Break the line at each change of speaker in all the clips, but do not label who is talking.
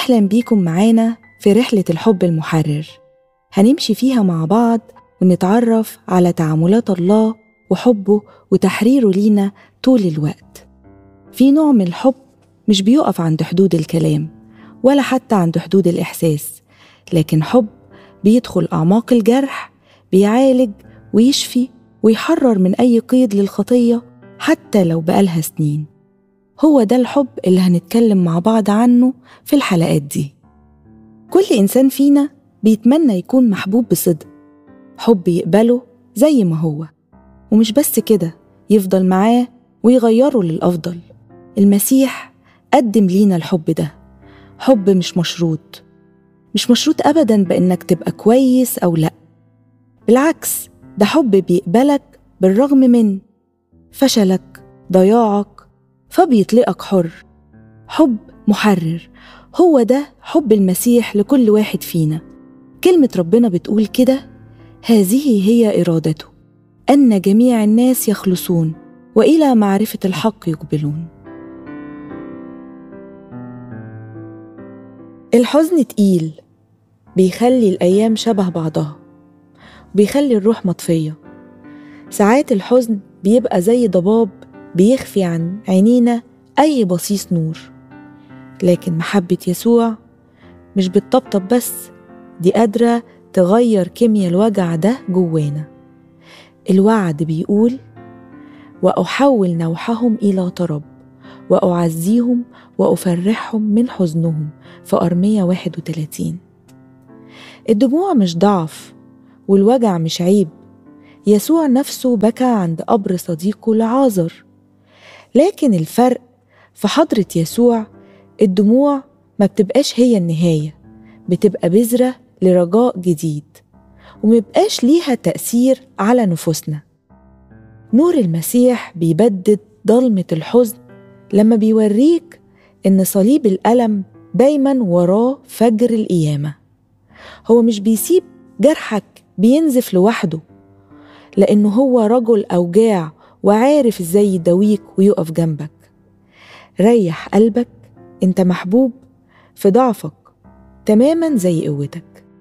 أهلا بيكم معانا في رحلة الحب المحرر هنمشي فيها مع بعض ونتعرف على تعاملات الله وحبه وتحريره لينا طول الوقت في نوع من الحب مش بيقف عند حدود الكلام ولا حتى عند حدود الإحساس لكن حب بيدخل أعماق الجرح بيعالج ويشفي ويحرر من أي قيد للخطية حتى لو بقالها سنين هو ده الحب اللي هنتكلم مع بعض عنه في الحلقات دي كل إنسان فينا بيتمنى يكون محبوب بصدق حب يقبله زي ما هو ومش بس كده يفضل معاه ويغيره للأفضل المسيح قدم لينا الحب ده حب مش مشروط مش مشروط أبدا بإنك تبقى كويس أو لأ بالعكس ده حب بيقبلك بالرغم من فشلك ضياعك فبيطلقك حر حب محرر هو ده حب المسيح لكل واحد فينا كلمة ربنا بتقول كده هذه هي إرادته أن جميع الناس يخلصون وإلى معرفة الحق يقبلون الحزن تقيل بيخلي الأيام شبه بعضها بيخلي الروح مطفية ساعات الحزن بيبقى زي ضباب بيخفي عن عينينا أي بصيص نور لكن محبة يسوع مش بتطبطب بس دي قادرة تغير كيميا الوجع ده جوانا الوعد بيقول وأحول نوحهم إلى طرب وأعزيهم وأفرحهم من حزنهم في أرمية 31 الدموع مش ضعف والوجع مش عيب يسوع نفسه بكى عند قبر صديقه لعازر لكن الفرق في حضرة يسوع الدموع ما بتبقاش هي النهاية بتبقى بذرة لرجاء جديد ومبقاش ليها تأثير على نفوسنا نور المسيح بيبدد ضلمة الحزن لما بيوريك إن صليب الألم دايما وراه فجر القيامة هو مش بيسيب جرحك بينزف لوحده لأنه هو رجل أوجاع وعارف ازاي يداويك ويقف جنبك ريح قلبك انت محبوب في ضعفك تماما زي قوتك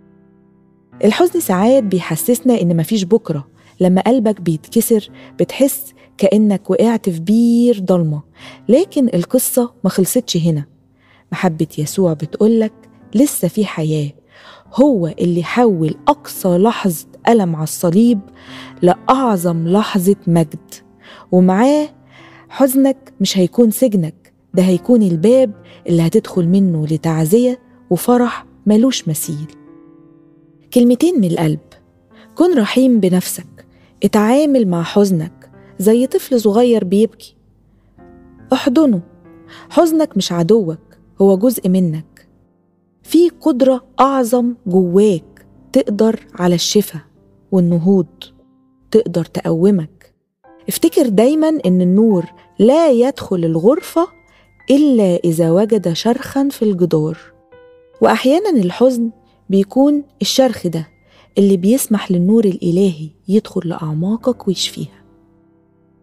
الحزن ساعات بيحسسنا ان مفيش بكره لما قلبك بيتكسر بتحس كانك وقعت في بير ضلمه لكن القصه ما خلصتش هنا محبه يسوع بتقولك لسه في حياه هو اللي حول اقصى لحظه الم على الصليب لاعظم لحظه مجد ومعاه حزنك مش هيكون سجنك ده هيكون الباب اللي هتدخل منه لتعزية وفرح ملوش مثيل كلمتين من القلب كن رحيم بنفسك اتعامل مع حزنك زي طفل صغير بيبكي احضنه حزنك مش عدوك هو جزء منك في قدرة أعظم جواك تقدر على الشفاء والنهوض تقدر تقومك افتكر دايما ان النور لا يدخل الغرفه الا اذا وجد شرخا في الجدار واحيانا الحزن بيكون الشرخ ده اللي بيسمح للنور الالهي يدخل لاعماقك ويشفيها